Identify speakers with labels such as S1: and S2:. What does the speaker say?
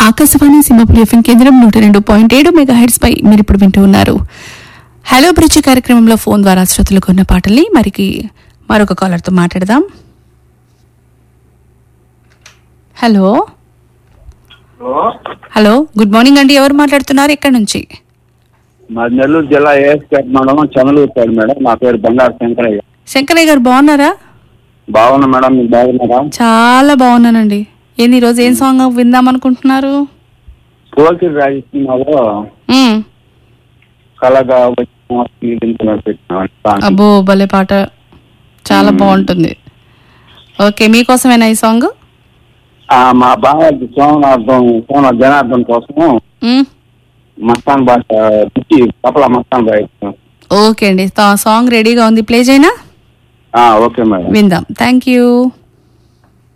S1: Akashvani Simhapuri FM కేంద్రం నూట రెండు పాయింట్ ఏడు మెగా హెడ్స్ పై మీరు ఇప్పుడు వింటూ ఉన్నారు హలో బ్రిడ్జి కార్యక్రమంలో ఫోన్ ద్వారా శ్రోతలకు ఉన్న పాటల్ని మరికి మరొక కాలర్తో మాట్లాడదాం hello
S2: hello
S1: hello good morning అండి ఎవరు మాట్లాడుతున్నారు ఎక్కడి నుంచి
S2: మాది నెల్లూరు జిల్లా ఏఎస్పేట మండలం చంద్రలూరుపేట మేడం నా పేరు బంగారు శంకరయ్య
S1: శంకరయ్య గారు బాగున్నారా
S2: బాగున్నా మేడం మీరు బాగున్నారా
S1: చాలా బాగున్నానండి ఏంది ఈరోజు ఏం సాంగ్ విందాం అనుకుంటున్నారు
S2: కోల్తిరి రాజకీయాల్లో
S1: మ్మ్.
S2: కలగా వచ్చిన పెట్టిన సాంగ్.
S1: అబ్బో భలే పాట చాలా బాగుంటుంది ఓకే మీకోసమేనా ఈ సాంగ్
S2: ఆ, మా బాగా సోమనార్థం సోమ జనార్దన్ కోసం
S1: మ్మ్.
S2: మస్తాన్ భాష పిచ్చి కపల మస్తాన్ భాష
S1: ఓకే అండి తా- సాంగ్ రెడీగా ఉంది ప్లే చేయనా
S2: ఆ, ఓకే మేడం
S1: విందాం థ్యాంక్ యూ